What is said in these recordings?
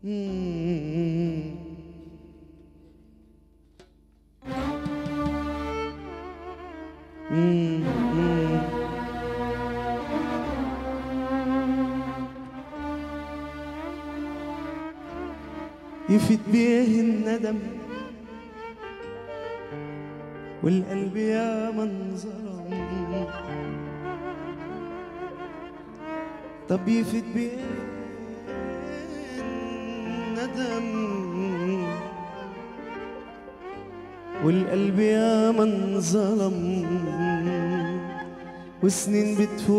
مم. مم. مم. يفيد بيه الندم والقلب يا من ظلم طب يفيد بيه الندم والقلب يا من ظلم وسنين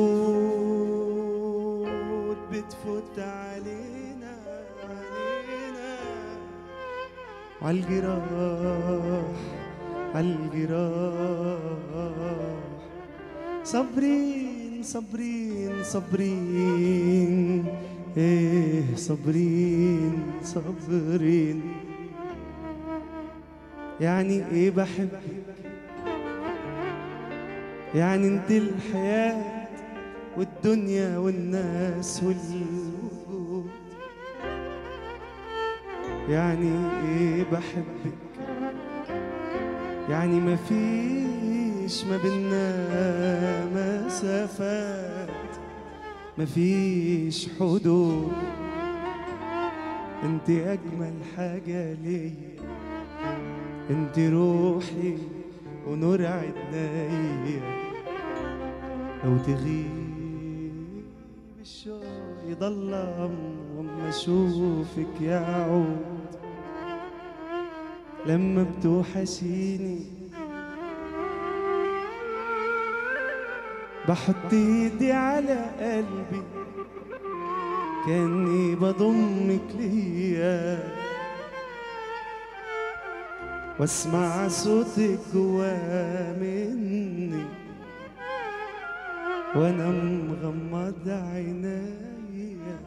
بتفوت بتفوت علينا علينا عالجراح عالجراح صابرين صابرين صابرين ايه صابرين صابرين يعني ايه بحبك يعني انت الحياة والدنيا والناس والوجود يعني ايه بحبك يعني ما فيش ما بينا مسافات ما فيش حدود انت اجمل حاجة ليا انت روحي ونور عينيا لو تغيب الشوق يضلم واما اشوفك يعود لما بتوحشيني بحط ايدي على قلبي كاني بضمك ليا واسمع صوتك جوا مني وانا مغمض عينيا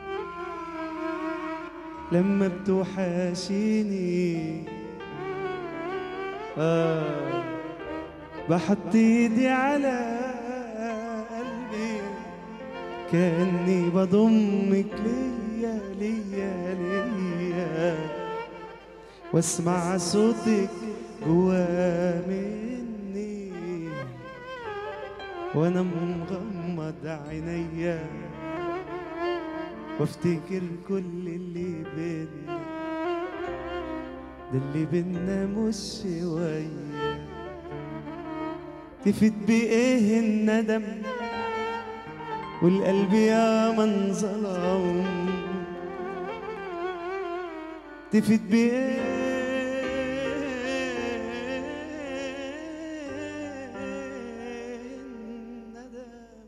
لما بتوحشيني آه بحط ايدي على قلبي كاني بضمك ليا ليا ليا واسمع صوتك جوا مني وانا مغمض عينيا وافتكر كل اللي بينا ده اللي بينا مش شوية تفيد بإيه الندم والقلب يا من ظلم تفيد بإيه الندم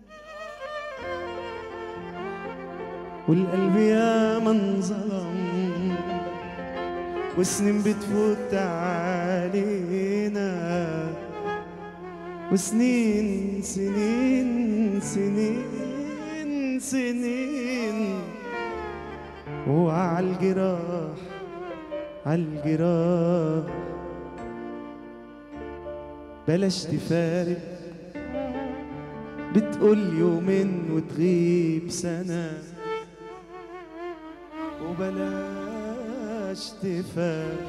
والقلب يا من ظلم وسنين بتفوت علينا وسنين سنين سنين سنين وعالجراح عالجراح بلاش تفارق بتقول يومين وتغيب سنة وبلاش تفارق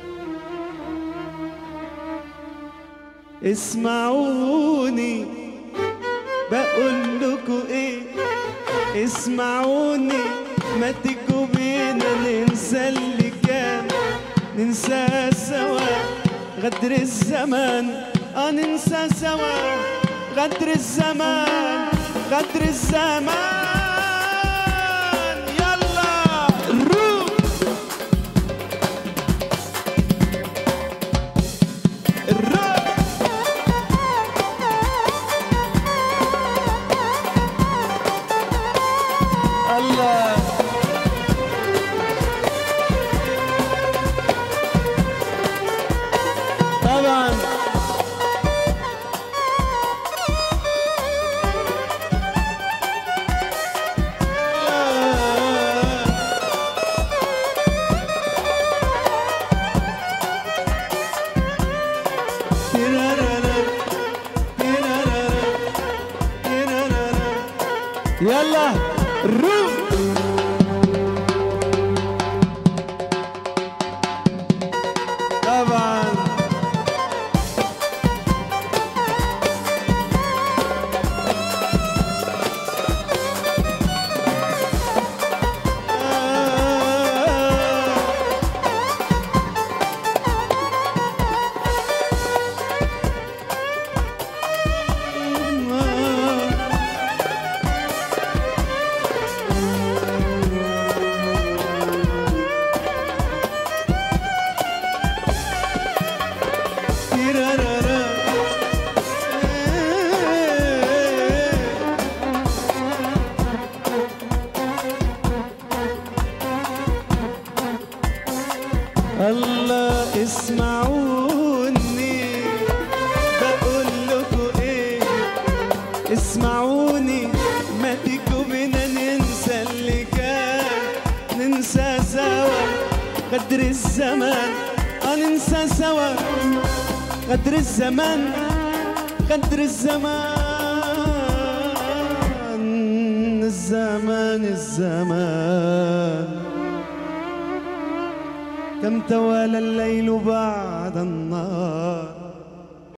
اسمعوني بقول لكم ايه اسمعوني ما تجوا بينا ننسى اللي كان ننسى سوا غدر الزمان اه ننسى سوا غدر الزمان غدر الزمان يلا روح الروح الله طبعا يلا روح الله اسمعوني بقول لكم ايه اسمعوني ما تيجوا بينا ننسى اللي كان ننسى سوا قدر الزمان اه ننسى سوا قدر الزمان قدر الزمان الزمان الزمان كم توالى الليل بعد النهار